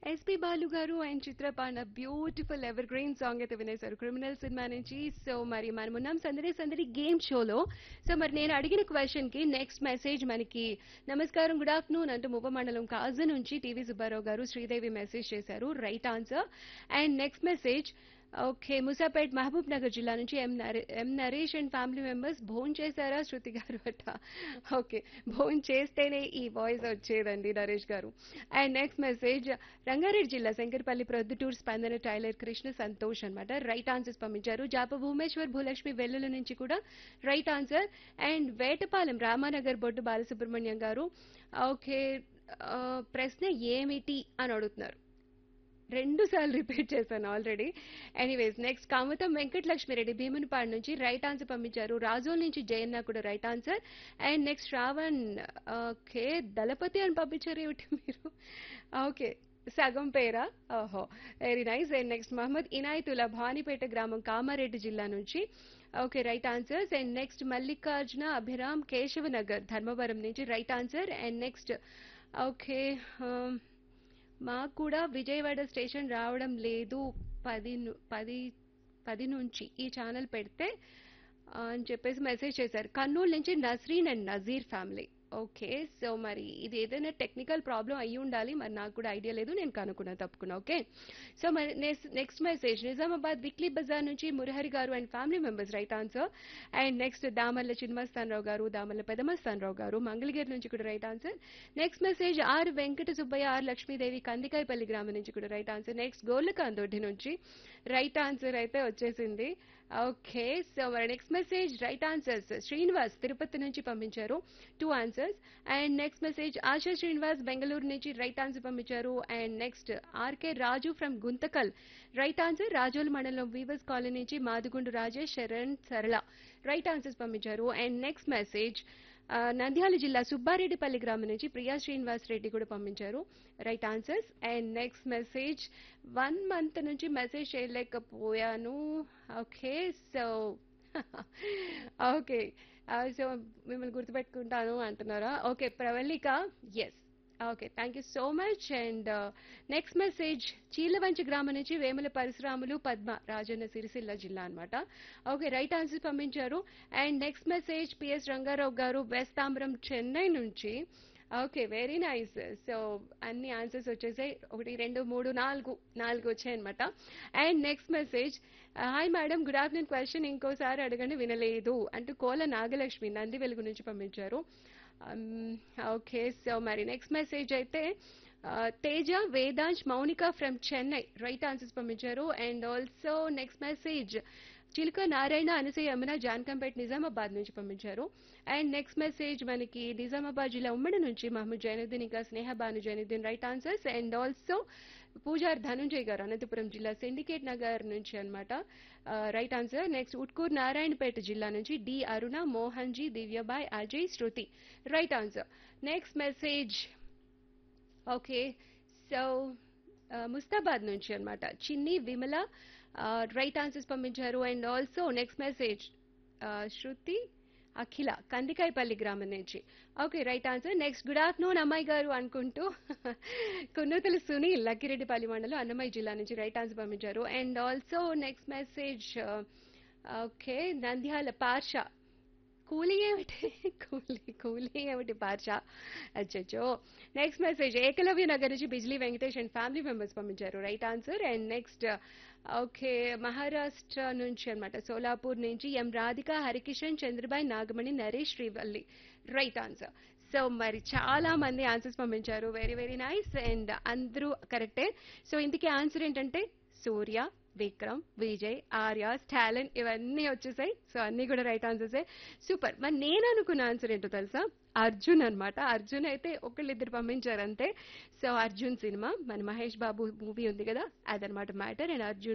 SP Balu గారు and Chitra పాండ beautiful evergreen song అయితే వినేశారు క్రిమినల్ సినిమా నుంచి సో మరి మనం ఉన్నాం సందడి సందడి గేమ్ షోలో సో మరి నేను అడిగిన క్వశ్చన్ కి నెక్స్ట్ మెసేజ్ మనకి నమస్కారం గుడ్ ఆఫ్టర్నూన్ అంటూ ముప్ప మండలం కాజు నుంచి టీవీ సుబ్బారావు గారు శ్రీదేవి మెసేజ్ చేశారు right answer and next message okay Musapet Mahabubnagar జిల్లా నుంచి ఎం నరే- M Naresh and family members phone చేశారా శృతి గారు అట ఓకే భోన్ చేస్తేనే ఈ వాయిస్ వచ్చేదండి నరేష్ గారు అండ్ నెక్స్ట్ మెసేజ్ రంగారెడ్డి జిల్లా శంకర్పల్లి ప్రొద్దుటూరు స్పందన టైలర్ కృష్ణ సంతోష్ అన్నమాట రైట్ ఆన్సర్స్ పంపించారు జాప భూమేశ్వర్ భూలక్ష్మి వెల్లుల నుంచి కూడా right answer and Vetapalem Ramanagar Boddu Balasubrahmanyam గారు ఓకే ఆ, ప్రశ్న ఏమిటి అని అడుగుతున్నారు రెండు సార్లు రిపీట్ చేశాను already anyways next Kamatham Venkatalakshmireddy Bhimunipadu నుంచి రైట్ ఆన్సర్ పంపించారు రాజోల్ నుంచి జయన్న కూడా right answer and next Shravan okay Dalapathi అని పంపించారు ఏమిటి మీరు ఓకే సగం పేరా ఓహో very nice and next Mohammed Inayatullah Bhanipeta గ్రామం కామారెడ్డి జిల్లా నుంచి okay right answers and next Mallikarjuna Abhiram Keshavnagar Dharmavaram నుంచి right answer and next okay మాకు కూడా విజయవాడ స్టేషన్ రావడం లేదు పది ను- పది పది నుంచి ఈ ఛానల్ పెడితే ఆ, అని చెప్పేసి మెసేజ్ చేశారు కర్నూలు నుంచి Nasreen and Nazeer family okay so మరి ఇది ఏదైనా టెక్నికల్ ప్రాబ్లం అయ్యి ఉండాలి మరి నాకు కూడా ఐడియా లేదు నేను కనుక్కున్నా తప్పుకున్నా ఓకే సో మరి next message Nizamabad weekly Bazar నుంచి మురహరి గారు and family members right answer and next Damalla Chinmastanarao గారు దామల్ల పెదమస్తానరావు గారు మంగళగిరి నుంచి కూడా right answer next message R Venkata Subbaiah R Lakshmidevi Kandikayapalli గ్రామం నుంచి కూడా రైట్ ఆన్సర్ నెక్స్ట్ గోర్లకాందొడ్డి నుంచి రైట్ ఆన్సర్ అయితే వచ్చేసింది ఓకే సో మరి next message right answers Srinivas Tirupati నుంచి పంపించారు two answers and next message Asha Srinivas Bengaluru నుంచి రైట్ ఆన్సర్ పంపించారు and next RK Raju from Guntakal right answer Rajol మండలం వీవర్స్ కాలనీ నుంచి మాదుగుండు రాజేష్ శరణ్ సరళ రైట్ ఆన్సర్స్ పంపించారు అండ్ నెక్స్ట్ మెసేజ్ ఆ, నంద్యాల జిల్లా సుబ్బారెడ్డిపల్లి గ్రామం నుంచి ప్రియా శ్రీనివాస్ రెడ్డి కూడా పంపించారు right answers and next message one month నుంచి మెసేజ్ చేయలేకపోయాను ఓకే సో ఓకే సో మిమ్మల్ని గుర్తుపెట్టుకుంటాను అంటున్నారా okay Pravalika yes okay thank you so much and next message Chilavanchi గ్రామం నుంచి వేముల పరశురాములు పద్మ రాజన్న సిరిసిల్ల జిల్లా అన్నమాట ఓకే రైట్ ఆన్సర్ పంపించారు and next message PS Rangarao గారు వెస్ట్ తాంబరం చెన్నై నుంచి ఓకే వెరీ నైస్ సో అన్ని ఆన్సర్స్ వచ్చేసాయి ఒకటి రెండు మూడు నాలుగు నాలుగు వచ్చాయి అనమాట and next message hi madam good afternoon question ఇంకోసారి అడగండి వినలేదు అంటూ కోల నాగలక్ష్మి నంది వెలుగు నుంచి పంపించారు ఓకే సో మరి నెక్స్ట్ మెసేజ్ అయితే ఆ, Teja Vedansh Mounika from Chennai right answers పంపించారు and also next message Chiluka Narayana Anasuya Yamuna Jankampet Nizamabad నుంచి పంపించారు అండ్ నెక్స్ట్ మెసేజ్ మనకి నిజామాబాద్ జిల్లా ఉమ్మడి నుంచి మహమ్మద్ జైనుద్దీన్ ఇంకా Sneha Banu Zainuddin right answers and also Pujar Dhananjay గారు అనంతపురం జిల్లా సిండికేట్ నగర్ నుంచి అనమాట right answer next Utkoor Narayanpet జిల్లా నుంచి D Aruna Mohan G Divyabai Ajay Shruti right answer next message okay so Mustabad నుంచి అన్నమాట చిన్ని విమల రైట్ ఆన్సర్స్ పంపించారు and also next message Shruti Akhila Kandikayapalli గ్రామం నుంచి okay right answer next good afternoon అమ్మాయి గారు అనుకుంటూ కున్నూతల సునీల్ లక్కిరెడ్డిపల్లి మండలం అన్నమయ్య జిల్లా నుంచి రైట్ ఆన్సర్ పంపించారు and also next message okay Nandyal పార్ష కూలీ ఏమిటి కూలీ కూలీ ఏమిటి పార్ష అచ్చచ్చో నెక్స్ట్ మెసేజ్ ఏకలవ్య నగర్ నుంచి Bijli Venkatesh and family members పంపించారు right answer and next okay Maharashtra నుంచి అన్నమాట సోలాపూర్ నుంచి M Radhika Harikishan Chandrabai Nagamani Naresh Srivalli right answer so మరి చాలా మంది ఆన్సర్స్ పంపించారు వెరీ వెరీ నైస్ అండ్ అందరూ కరెక్టే సో ఇందుకే ఆన్సర్ ఏంటంటే సూర్య విక్రమ్ విజయ్ ఆర్య స్టాలిన్ ఇవన్నీ వచ్చేసాయి సో అన్ని కూడా రైట్ ఆన్సర్సే సూపర్ మరి నేను అనుకున్న ఆన్సర్ ఏంటో తెలుసా అర్జున్ అన్నమాట అర్జున్ అయితే ఒకళ్ళిద్దరు పంపించారు అంతే సో అర్జున్ సినిమా మన మహేష్ బాబు మూవీ ఉంది కదా అదనమాట మ్యాటర్ అండ్ అర్జున్